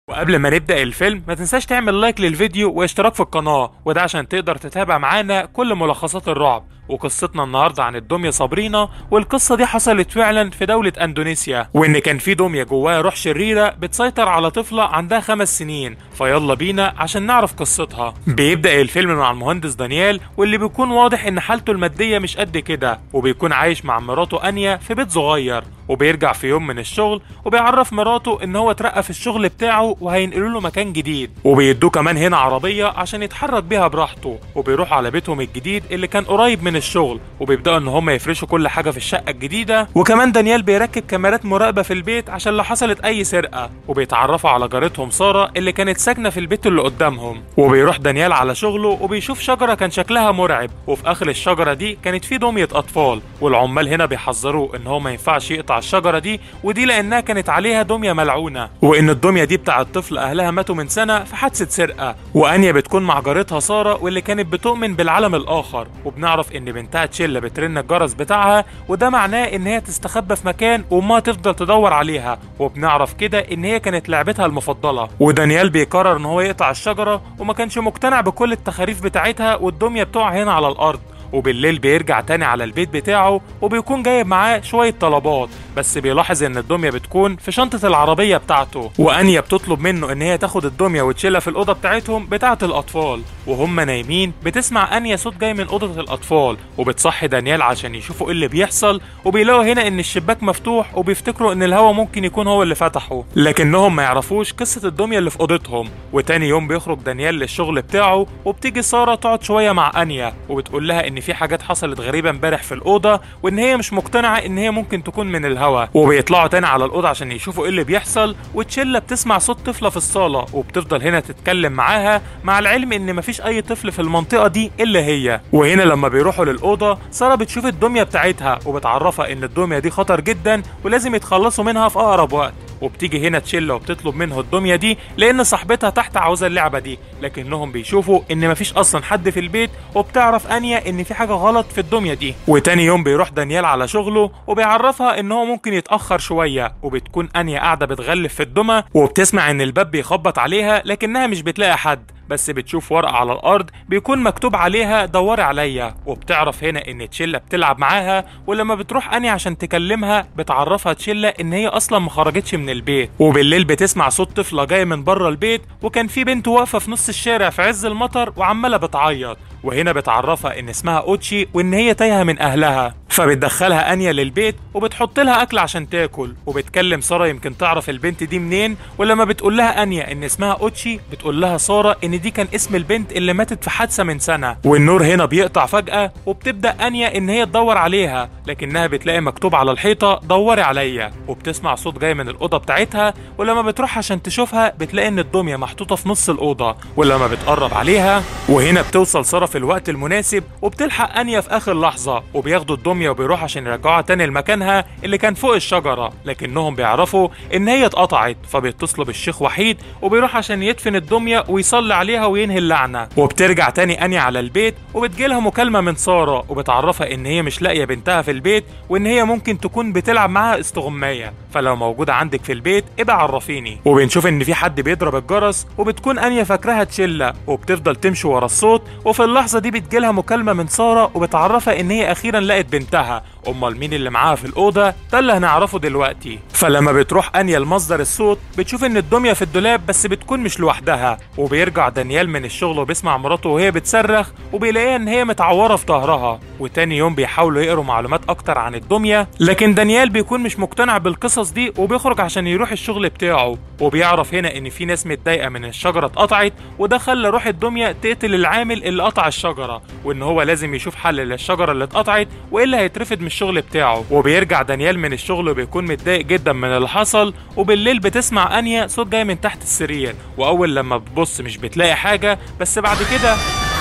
وقبل ما نبدأ الفيلم ما تنساش تعمل لايك للفيديو واشتراك في القناة وده عشان تقدر تتابع معانا كل ملخصات الرعب وقصتنا النهاردة عن الدمية صابرينا والقصة دي حصلت فعلا في دولة اندونيسيا وان كان في دمية جواها روح شريرة بتسيطر على طفلة عندها خمس سنين فيلا بينا عشان نعرف قصتها بيبدأ الفيلم مع المهندس دانيال واللي بيكون واضح ان حالته المادية مش قد كده وبيكون عايش مع مراته انيا في بيت صغير وبيرجع في يوم من الشغل وبيعرف مراته ان هو اترقى في الشغل بتاعه وهينقلوا له مكان جديد وبيدوه كمان هنا عربيه عشان يتحرك بيها براحته وبيروح على بيتهم الجديد اللي كان قريب من الشغل وبيبداوا ان هم يفرشوا كل حاجه في الشقه الجديده وكمان دانيال بيركب كاميرات مراقبه في البيت عشان لو حصلت اي سرقه وبيتعرفوا على جارتهم ساره اللي كانت ساكنه في البيت اللي قدامهم وبيروح دانيال على شغله وبيشوف شجره كان شكلها مرعب وفي اخر الشجره دي كانت في دميه اطفال والعمال هنا بيحذروه ان هو ما ينفعش يقطع الشجره دي ودي لانها كانت عليها دميه ملعونه وان الدميه دي بتاع الطفل اهلها ماتوا من سنه في حادثه سرقه وانيا بتكون مع جارتها ساره واللي كانت بتؤمن بالعالم الاخر وبنعرف ان بنتها تشيلا بترن الجرس بتاعها وده معناه ان هي تستخبى في مكان وامها تفضل تدور عليها وبنعرف كده ان هي كانت لعبتها المفضله ودانيال بيقرر ان هو يقطع الشجره وما كانش مقتنع بكل التخاريف بتاعتها والدميه بتقع هنا على الارض وبالليل بيرجع تاني على البيت بتاعه وبيكون جايب معاه شوية طلبات بس بيلاحظ ان الدمية بتكون في شنطة العربية بتاعته وانيا بتطلب منه ان هي تاخد الدمية وتشيلها في الأوضة بتاعتهم بتاعة الأطفال وهم نايمين بتسمع انيا صوت جاي من أوضة الأطفال وبتصحي دانيال عشان يشوفوا ايه اللي بيحصل وبيلاقوا هنا ان الشباك مفتوح وبيفتكروا ان الهوا ممكن يكون هو اللي فتحه لكنهم ما يعرفوش قصة الدمية اللي في أوضتهم وتاني يوم بيخرج دانيال للشغل بتاعه وبتيجي سارة تقعد شوية مع انيا وبتقول لها ان في حاجات حصلت غريبة امبارح في الأوضة وان هي مش مقتنعة ان هي ممكن تكون من الهوا وبيطلعوا تاني على الأوضة عشان يشوفوا ايه اللي بيحصل وتشيلا بتسمع صوت طفلة في الصالة وبتفضل هنا تتكلم معاها مع العلم ان مفيش اي طفل في المنطقة دي الا هي وهنا لما بيروحوا للأوضة سارة بتشوف الدمية بتاعتها وبتعرفها ان الدمية دي خطر جدا ولازم يتخلصوا منها في أقرب وقت وبتيجي هنا تشيلا وبتطلب منه الدمية دي لأن صاحبتها تحت عاوزة اللعبة دي لكنهم بيشوفوا إن مفيش أصلا حد في البيت وبتعرف أنيا إن في حاجة غلط في الدمية دي وتاني يوم بيروح دانيال على شغله وبيعرفها إن هو ممكن يتأخر شوية وبتكون أنيا قاعدة بتغلف في الدمى وبتسمع إن الباب بيخبط عليها لكنها مش بتلاقي حد بس بتشوف ورقة على الأرض بيكون مكتوب عليها دوري عليا وبتعرف هنا إن تشيلا بتلعب معاها ولما بتروح أني عشان تكلمها بتعرفها تشيلا إن هي أصلا ما خرجتش من البيت وبالليل بتسمع صوت طفلة جاية من بره البيت وكان في بنت واقفة في نص الشارع في عز المطر وعمالة بتعيط وهنا بتعرفها ان اسمها اوتشي وان هي تايهه من اهلها فبتدخلها انيا للبيت وبتحط لها اكل عشان تاكل وبتكلم ساره يمكن تعرف البنت دي منين ولما بتقول لها انيا ان اسمها اوتشي بتقول لها ساره ان دي كان اسم البنت اللي ماتت في حادثه من سنه والنور هنا بيقطع فجاه وبتبدا انيا ان هي تدور عليها لكنها بتلاقي مكتوب على الحيطه دوري عليا وبتسمع صوت جاي من الاوضه بتاعتها ولما بتروح عشان تشوفها بتلاقي ان الدميه محطوطه في نص الاوضه ولما بتقرب عليها وهنا بتوصل ساره في الوقت المناسب وبتلحق انيا في اخر لحظه وبياخدوا الدميه وبيروحوا عشان يرجعوها تاني لمكانها اللي كان فوق الشجره لكنهم بيعرفوا ان هي اتقطعت فبيتصلوا بالشيخ وحيد وبيروح عشان يدفن الدميه ويصلي عليها وينهي اللعنه وبترجع تاني انيا على البيت وبتجيلها مكالمه من ساره وبتعرفها ان هي مش لاقيه بنتها في البيت وان هي ممكن تكون بتلعب معاها استغمايه فلو موجوده عندك في البيت ابقى عرفيني وبنشوف ان في حد بيضرب الجرس وبتكون انيا فاكراها تشيلا وبتفضل تمشي ورا الصوت وفي اللحظه دي بتجيلها مكالمه من ساره وبتعرفها ان هي اخيرا لقت بنتها امال مين اللي معاها في الاوضه ده اللي هنعرفه دلوقتي فلما بتروح انيا لمصدر الصوت بتشوف ان الدميه في الدولاب بس بتكون مش لوحدها وبيرجع دانيال من الشغل وبيسمع مراته وهي بتصرخ وبيلاقيها ان هي متعوره في ظهرها وتاني يوم بيحاولوا يقروا معلومات اكتر عن الدميه لكن دانيال بيكون مش مقتنع بالقصص دي وبيخرج عشان يروح الشغل بتاعه وبيعرف هنا ان في ناس متضايقه من الشجره اتقطعت وده خلى روح الدميه تقتل العامل اللي قطع الشجره وان هو لازم يشوف حل للشجره اللي اتقطعت والا هيترفد من الشغل بتاعه وبيرجع دانيال من الشغل وبيكون متضايق جدا من اللي حصل وبالليل بتسمع انيا صوت جاي من تحت السرير واول لما بتبص مش بتلاقي حاجه بس بعد كده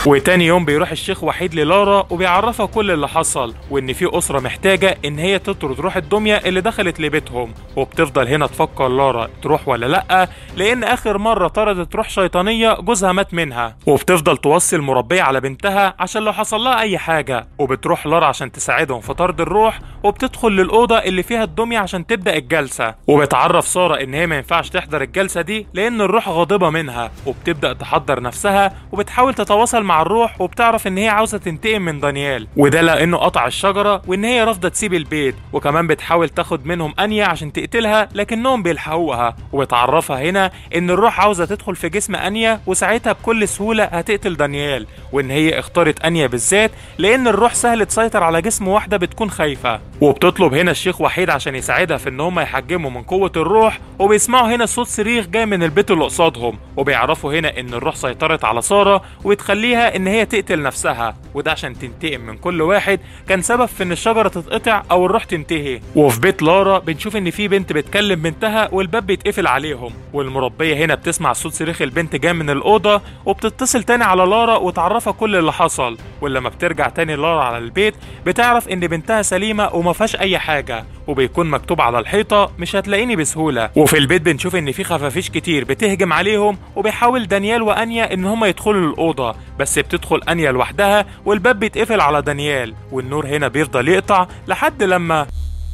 وتاني يوم بيروح الشيخ وحيد للارا وبيعرفها كل اللي حصل وان في اسره محتاجه ان هي تطرد روح الدميه اللي دخلت لبيتهم وبتفضل هنا تفكر لارا تروح ولا لا لان اخر مره طردت روح شيطانيه جوزها مات منها وبتفضل توصي المربيه على بنتها عشان لو حصل لها اي حاجه وبتروح لارا عشان تساعدهم في طرد الروح وبتدخل للاوضه اللي فيها الدميه عشان تبدا الجلسه وبتعرف ساره ان هي ما ينفعش تحضر الجلسه دي لان الروح غاضبه منها وبتبدا تحضر نفسها وبتحاول تتواصل مع الروح وبتعرف ان هي عاوزه تنتقم من دانيال وده لانه قطع الشجره وان هي رافضه تسيب البيت وكمان بتحاول تاخد منهم انيا عشان تقتلها لكنهم بيلحقوها وبتعرفها هنا ان الروح عاوزه تدخل في جسم انيا وساعتها بكل سهوله هتقتل دانيال وان هي اختارت انيا بالذات لان الروح سهل تسيطر على جسم واحده بتكون خايفه وبتطلب هنا الشيخ وحيد عشان يساعدها في ان هم يحجموا من قوه الروح وبيسمعوا هنا صوت صريخ جاي من البيت اللي قصادهم وبيعرفوا هنا ان الروح سيطرت على ساره وتخليها ان هي تقتل نفسها وده عشان تنتقم من كل واحد كان سبب في ان الشجره تتقطع او الروح تنتهي وفي بيت لارا بنشوف ان في بنت بتكلم بنتها والباب بيتقفل عليهم والمربيه هنا بتسمع صوت صريخ البنت جاي من الاوضه وبتتصل تاني على لارا وتعرفها كل اللي حصل ولما بترجع تاني لارا على البيت بتعرف ان بنتها سليمه وما فيهاش اي حاجه وبيكون مكتوب على الحيطه مش هتلاقيني بسهوله وفي البيت بنشوف ان في خفافيش كتير بتهجم عليهم وبيحاول دانيال وانيا ان هما يدخلوا الاوضه بس بتدخل انيا لوحدها والباب بيتقفل على دانيال والنور هنا بيفضل يقطع لحد لما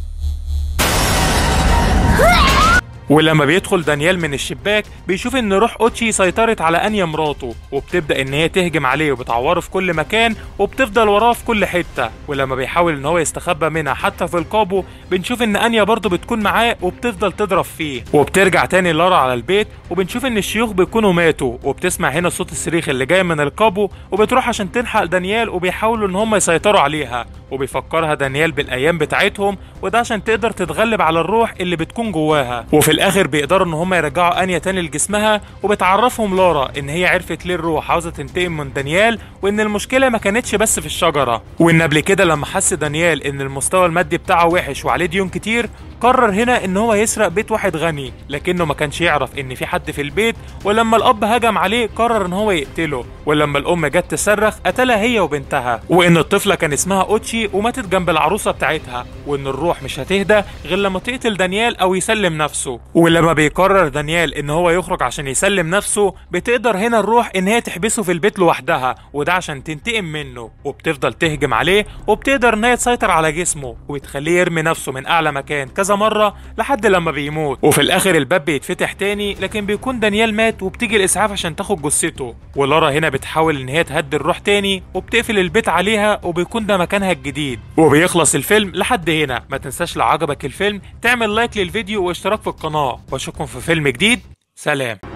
ولما بيدخل دانيال من الشباك بيشوف ان روح اوتشي سيطرت على انيا مراته وبتبدا ان هي تهجم عليه وبتعوره في كل مكان وبتفضل وراه في كل حته ولما بيحاول ان هو يستخبى منها حتى في القابو بنشوف ان انيا برضه بتكون معاه وبتفضل تضرب فيه وبترجع تاني لارا على البيت وبنشوف ان الشيوخ بيكونوا ماتوا وبتسمع هنا صوت الصريخ اللي جاي من القابو وبتروح عشان تلحق دانيال وبيحاولوا ان هم يسيطروا عليها وبيفكرها دانيال بالايام بتاعتهم وده عشان تقدر تتغلب على الروح اللي بتكون جواها وفي الاخر بيقدروا ان هم يرجعوا انيا تاني لجسمها وبتعرفهم لارا ان هي عرفت ليه الروح عاوزه تنتقم من دانيال وان المشكله ما كانتش بس في الشجره وان قبل كده لما حس دانيال ان المستوى المادي بتاعه وحش وعليه ديون كتير قرر هنا ان هو يسرق بيت واحد غني لكنه ما كانش يعرف ان في حد في البيت ولما الاب هجم عليه قرر ان هو يقتله ولما الام جت تصرخ قتلها هي وبنتها وان الطفله كان اسمها اوتشي وماتت جنب العروسه بتاعتها وان الروح مش هتهدى غير لما تقتل دانيال او يسلم نفسه ولما بيقرر دانيال ان هو يخرج عشان يسلم نفسه بتقدر هنا الروح ان هي تحبسه في البيت لوحدها وده عشان تنتقم منه وبتفضل تهجم عليه وبتقدر ان هي تسيطر على جسمه وتخليه يرمي نفسه من اعلى مكان كذا مره لحد لما بيموت وفي الاخر الباب بيتفتح تاني لكن بيكون دانيال مات وبتيجي الاسعاف عشان تاخد جثته ولارا هنا بتحاول ان هي تهدي الروح تاني وبتقفل البيت عليها وبيكون ده مكانها الجديد وبيخلص الفيلم لحد هنا ما تنساش لو عجبك الفيلم تعمل لايك للفيديو واشتراك في القناه واشوفكم في فيلم جديد سلام